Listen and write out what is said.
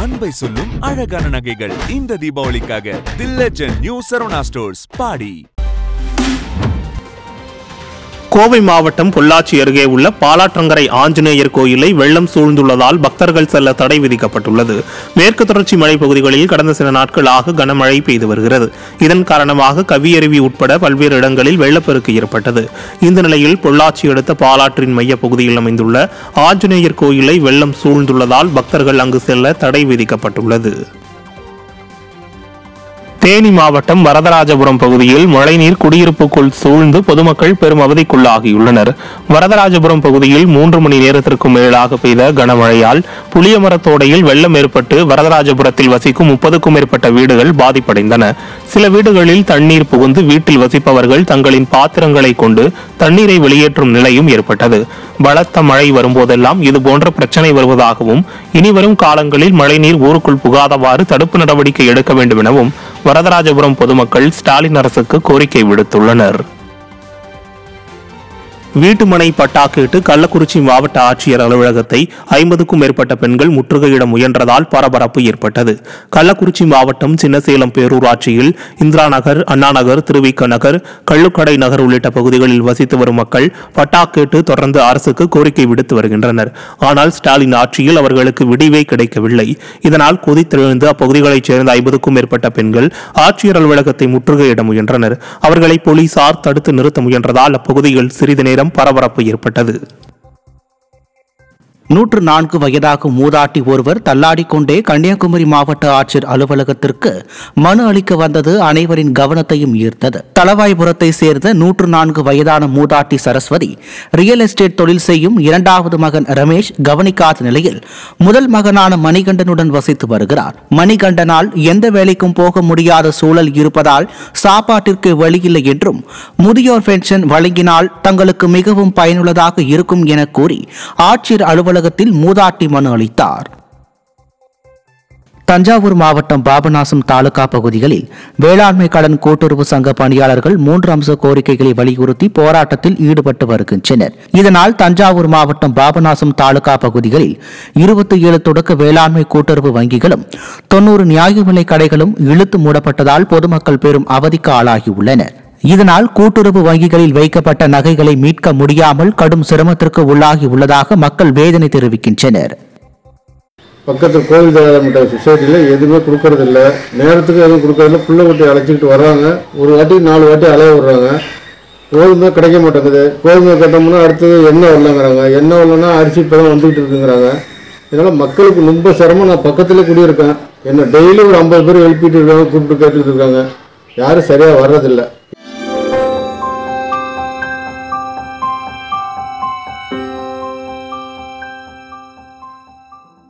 அன்பை சொல்லும் அழகான நகைகள் இந்த தீபாவளிக்காக the legend new Saravana stores பாடி கோவை மாவட்டம் பொள்ளாச்சி அருகே உள்ள பாலாற்றங்கரை ஆஞ்சநேயர் கோயிலை வெள்ளம் சூழ்ந்துள்ளதால் பக்தர்கள் செல்ல தடை விதிக்கப்பட்டுள்ளது மேற்கு தொடர்ச்சி மலைப்பகுதிகளில் கடந்த சில நாட்களாக கனமழை பெய்து வருகிறது இதன் காரணமாக கவியருவி உட்பட பல்வேறு இடங்களில் வெள்ளப்பெருக்கு ஏற்பட்டது இந்த நிலையில் பொள்ளாச்சி அடுத்த பாலாற்றின் மைய பகுதியில் அமைந்துள்ள ஆஞ்சநேயர் கோயிலை வெள்ளம் சூழ்ந்துள்ளதால் பக்தர்கள் அங்கு செல்ல தடை விதிக்கப்பட்டுள்ளது தேனி மாவட்டம் வரதராஜபுரம் பகுதியில் மழைநீர் குடியிருப்புக்குள் சூழ்ந்து பொதுமக்கள் பெரும் அவதிக்குள்ளாகியுள்ளனர் வரதராஜபுரம் பகுதியில் மூன்று மணி நேரத்திற்கும் மேலாக பெய்த கனமழையால் புளியமரத்தோடையில் வெள்ளம் ஏற்பட்டு வரதராஜபுரத்தில் வசிக்கும் முப்பதுக்கும் மேற்பட்ட வீடுகள் பாதிப்படைந்தன சில வீடுகளில் தண்ணீர் புகுந்து வீட்டில் வசிப்பவர்கள் தங்களின் பாத்திரங்களை கொண்டு தண்ணீரை வெளியேற்றும் நிலையும் ஏற்பட்டது பலத்த மழை வரும்போதெல்லாம் இதுபோன்ற பிரச்சனை வருவதாகவும் இனிவரும் காலங்களில் மழைநீர் ஊருக்குள் புகாதவாறு தடுப்பு நடவடிக்கை எடுக்க வேண்டும் எனவும் வரதராஜபுரம் பொதுமக்கள் ஸ்டாலின் அரசுக்கு கோரிக்கை விடுத்துள்ளனர் வீட்டுமனை பட்டா கேட்டு கள்ளக்குறிச்சி மாவட்ட ஆட்சியர் அலுவலகத்தை ஐம்பதுக்கும் மேற்பட்ட பெண்கள் முற்றுகையிட முயன்றதால் பரபரப்பு ஏற்பட்டது கள்ளக்குறிச்சி மாவட்டம் சின்னசேலம் பேரூராட்சியில் இந்திரா நகர் அண்ணா நகர் திருவிக்க நகர் கள்ளுக்கடை நகர் உள்ளிட்ட பகுதிகளில் வசித்து வரும் மக்கள் பட்டா கேட்டு தொடர்ந்து அரசுக்கு கோரிக்கை விடுத்து வருகின்றனர் ஆனால் ஸ்டாலின் ஆட்சியில் அவர்களுக்கு விடிவே கிடைக்கவில்லை இதனால் கொதித்தெழுந்து அப்பகுதிகளைச் சேர்ந்த ஐம்பதுக்கும் மேற்பட்ட பெண்கள் ஆட்சியர் அலுவலகத்தை முற்றுகையிட முயன்றனர் அவர்களை போலீசார் தடுத்து நிறுத்த முயன்றதால் அப்பகுதியில் சிறிது நேரம் பரபரப்பு ஏற்பட்டது நூற்று நான்கு வயதாகும் மூதாட்டி ஒருவர் தள்ளாடிக் கொண்டே கன்னியாகுமரி மாவட்ட ஆட்சியர் அலுவலகத்திற்கு மனு அளிக்க வந்தது அனைவரின் கவனத்தையும் ஈர்த்தது தளவாய்புரத்தை சேர்ந்த நூற்று நான்கு வயதான மூதாட்டி சரஸ்வதி ரியல் எஸ்டேட் தொழில் செய்யும் இரண்டாவது மகன் ரமேஷ் கவனிக்காத நிலையில் முதல் மகனான மணிகண்டனுடன் வசித்து வருகிறார் மணிகண்டனால் எந்த வேலைக்கும் போக முடியாத சூழல் இருப்பதால் சாப்பாட்டிற்கு வழியில்லை என்றும் முதியோர் பென்ஷன் வழங்கினால் தங்களுக்கு மிகவும் பயனுள்ளதாக இருக்கும் என கூறி ஆட்சியர் அலுவலகத்தில் மூதாட்டி மனு அளித்தார் தஞ்சாவூர் மாவட்டம் பாபநாசம் தாலுகா பகுதிகளில் வேளாண்மை கடன் கூட்டுறவு சங்க பணியாளர்கள் மூன்று அம்ச கோரிக்கைகளை வலியுறுத்தி போராட்டத்தில் ஈடுபட்டு வருகின்றனர் இதனால் தஞ்சாவூர் மாவட்டம் பாபநாசம் தாலுகா பகுதிகளில் இருபத்தி ஏழு தொடக்க வேளாண்மை கூட்டுறவு வங்கிகளும் தொன்னூறு நியாய விலை கடைகளும் இழுத்து மூடப்பட்டதால் பொதுமக்கள் பெரும் அவதிக்கு ஆளாகியுள்ளனர் இதனால் கூட்டுறவு வங்கிகளில் வைக்கப்பட்ட நகைகளை மீட்க முடியாமல் கடும் சிரமத்திற்கு உள்ளாகி உள்ளதாக மக்கள் வேதனை தெரிவிக்கின்றனர் பக்கத்தில் கோவில் தேவாலயமிட்ட சொசைட்டியில் எதுவுமே கொடுக்கறதில்ல நேரத்துக்கு எதுவும் கொடுக்கறதில்ல பிள்ளை குட்டி அழைச்சிக்கிட்டு வர்றாங்க ஒரு வாட்டி நாலு வாட்டி அலைய விடுறாங்க கோதுமை கிடைக்க மாட்டேங்குது கோதுமை கட்டோம்னா அடுத்தது எண்ணெய் வரலங்கிறாங்க எண்ணெய் வரலன்னா அரிசி இப்போ தான் வந்துக்கிட்டு இருக்குங்கிறாங்க இதனால் மக்களுக்கு ரொம்ப சிரமம் நான் பக்கத்தில் குடியிருக்கேன் என்ன டெய்லி ஒரு ஐம்பது பேர் எழுப்பிட்டு இருக்காங்க கூப்பிட்டு கேட்டுக்கிட்டு இருக்காங்க யாரும் சரியாக வர்றதில்லை